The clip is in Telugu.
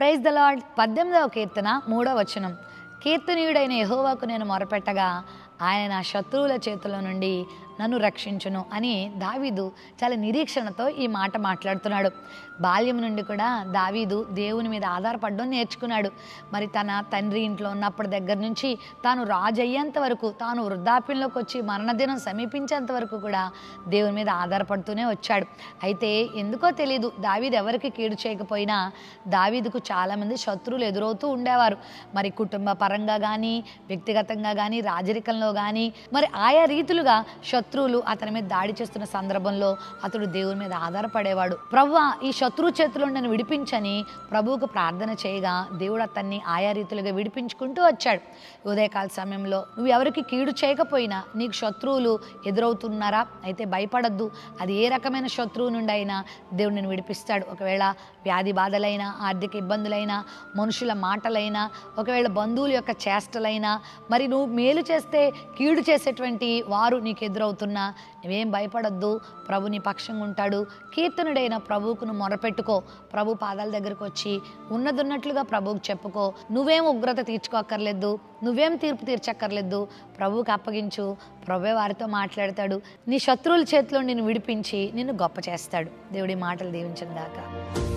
ప్రైజ్ ద లార్డ్ పద్దెనిమిదవ కీర్తన మూడవ వచనం కీర్తనీయుడైన యెహోవాకు నేను మొరపెట్టగా ఆయన నా శత్రువుల చేతుల నుండి నన్ను రక్షించును అని దావీదు చాలా నిరీక్షణతో ఈ మాట మాట్లాడుతున్నాడు బాల్యం నుండి కూడా దావీదు దేవుని మీద ఆధారపడడం నేర్చుకున్నాడు మరి తన తండ్రి ఇంట్లో ఉన్నప్పటి దగ్గర నుంచి తాను రాజు అయ్యేంత వరకు తాను వృద్ధాప్యంలోకి వచ్చి మరణదినం సమీపించేంత వరకు కూడా దేవుని మీద ఆధారపడుతూనే వచ్చాడు అయితే ఎందుకో తెలియదు దావీదు ఎవరికి కీడు చేయకపోయినా దావీదుకు చాలామంది శత్రువులు ఎదురవుతూ ఉండేవారు మరి కుటుంబ పరంగా కానీ వ్యక్తిగతంగా కానీ రాజరికంలో కానీ మరి ఆయా రీతులుగా శత్రువులు అతని మీద దాడి చేస్తున్న సందర్భంలో అతడు దేవుని మీద ఆధారపడేవాడు ప్రభు ఈ శత్రు చేతిలో నన్ను విడిపించని ప్రభువుకు ప్రార్థన చేయగా దేవుడు అతన్ని ఆయా రీతులుగా విడిపించుకుంటూ వచ్చాడు ఉదయకాల సమయంలో నువ్వు ఎవరికి కీడు చేయకపోయినా నీకు శత్రువులు ఎదురవుతున్నారా అయితే భయపడద్దు అది ఏ రకమైన శత్రువు నుండి అయినా దేవుడు నేను విడిపిస్తాడు ఒకవేళ వ్యాధి బాధలైనా ఆర్థిక ఇబ్బందులైనా మనుషుల మాటలైనా ఒకవేళ బంధువుల యొక్క చేష్టలైనా మరి నువ్వు మేలు చేస్తే కీడు చేసేటువంటి వారు నీకు ఎదురవుతున్నా నువ్వేం భయపడద్దు ప్రభు నీ పక్షంగా ఉంటాడు కీర్తనుడైన ప్రభువుకు నువ్వు మొరపెట్టుకో ప్రభు పాదాల దగ్గరకు వచ్చి ఉన్నదున్నట్లుగా ప్రభువుకు చెప్పుకో నువ్వేం ఉగ్రత తీర్చుకోక్కర్లేదు నువ్వేం తీర్పు తీర్చక్కర్లేదు ప్రభువుకి అప్పగించు ప్రభువే వారితో మాట్లాడతాడు నీ శత్రువుల చేతిలో నిన్ను విడిపించి నిన్ను గొప్ప చేస్తాడు దేవుడి మాటలు దీవించిన దాకా